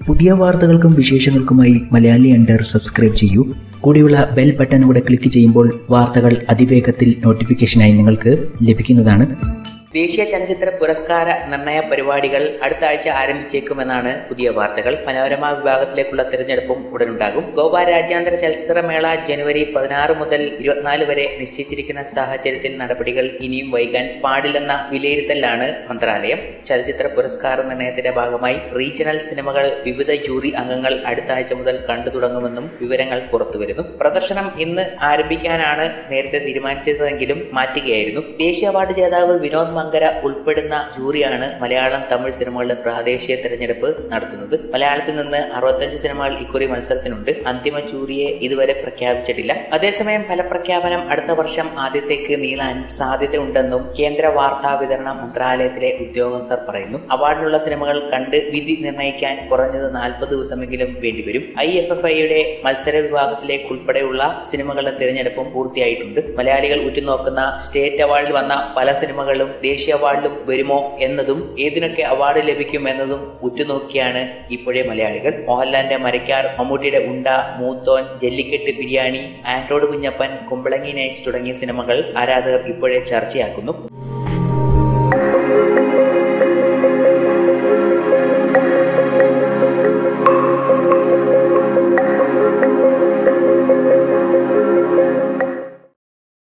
പുതിയ വാർത്തകൾക്കും വിശേഷങ്ങൾക്കുമായി Malayali under subscribe ചെയ്യൂ കൂടിയുള്ള ബെൽ ബട്ടൺ കൂടെ ക്ലിക്ക് ചെയ്യുമ്പോൾ വാർത്തകൾ അതിവേഗത്തിൽ നോട്ടിഫിക്കേഷനായി നിങ്ങൾക്ക് ലഭിക്കുന്നതാണ് ദേശീയ ചലച്ചിത്ര പുരസ്കാര നിർണയ പരിപാടികൾ അടുത്ത ആഴ്ച ആരംഭിച്ചേക്കുമെന്നാണ് പുതിയ വാർത്തകൾ മനോരമ വിഭാഗത്തിലേക്കുള്ള തിരഞ്ഞെടുപ്പും ഉടനുണ്ടാകും ഗോവ രാജ്യാന്തര ചലച്ചിത്ര മേള ജനുവരി പതിനാറ് മുതൽ ഇരുപത്തിനാല് വരെ നിശ്ചയിച്ചിരിക്കുന്ന സാഹചര്യത്തിൽ നടപടികൾ ഇനിയും വൈകാൻ പാടില്ലെന്ന വിലയിരുത്തലാണ് മന്ത്രാലയം ചലച്ചിത്ര പുരസ്കാര നിർണയത്തിന്റെ ഭാഗമായി റീജിയണൽ സിനിമകൾ വിവിധ ജൂറി അംഗങ്ങൾ അടുത്ത ആഴ്ച മുതൽ കണ്ടു തുടങ്ങുമെന്നും വിവരങ്ങൾ പുറത്തുവരുന്നു പ്രദർശനം ഇന്ന് ആരംഭിക്കാനാണ് നേരത്തെ തീരുമാനിച്ചതെങ്കിലും മാറ്റുകയായിരുന്നു ദേശീയ അവാർഡ് ജേതാവ് വിനോദ് മങ്കര ഉൾപ്പെടുന്ന ജൂറിയാണ് മലയാളം തമിഴ് സിനിമകളുടെ പ്രാദേശിക തിരഞ്ഞെടുപ്പ് നടത്തുന്നത് മലയാളത്തിൽ നിന്ന് അറുപത്തഞ്ച് സിനിമകൾ ഇക്കുറി മത്സരത്തിനുണ്ട് അന്തിമ ജൂറിയെ ഇതുവരെ പ്രഖ്യാപിച്ചിട്ടില്ല അതേസമയം ഫലപ്രഖ്യാപനം അടുത്ത വർഷം ആദ്യത്തേക്ക് നീളാൻ സാധ്യതയുണ്ടെന്നും കേന്ദ്ര വാർത്താ വിതരണ മന്ത്രാലയത്തിലെ ഉദ്യോഗസ്ഥർ പറയുന്നു അവാർഡിനുള്ള സിനിമകൾ കണ്ട് വിധി നിർണ്ണയിക്കാൻ കുറഞ്ഞത് നാൽപ്പത് ദിവസമെങ്കിലും വേണ്ടിവരും ഐ എഫ് എഫ് ഐയുടെ മത്സര വിഭാഗത്തിലേക്ക് ഉൾപ്പെടെയുള്ള സിനിമകളുടെ തിരഞ്ഞെടുപ്പും പൂർത്തിയായിട്ടുണ്ട് മലയാളികൾ ഉറ്റുനോക്കുന്ന സ്റ്റേറ്റ് അവാർഡിൽ വന്ന പല സിനിമകളും ദേശീയ അവാർഡിലും വരുമോ എന്നതും ഏതിനൊക്കെ അവാർഡ് ലഭിക്കും എന്നതും ഉറ്റുനോക്കിയാണ് ഇപ്പോഴേ മലയാളികൾ മോഹൻലാലിന്റെ മരക്കാർ മമ്മൂട്ടിയുടെ ഉണ്ട മൂത്തോൻ ജല്ലിക്കെട്ട് ബിരിയാണി ആൻഡ്രോഡ് കുഞ്ഞപ്പൻ കുമ്പളങ്ങി നൈറ്റ്സ് തുടങ്ങിയ സിനിമകൾ ആരാധകർ ഇപ്പോഴേ ചർച്ചയാക്കുന്നു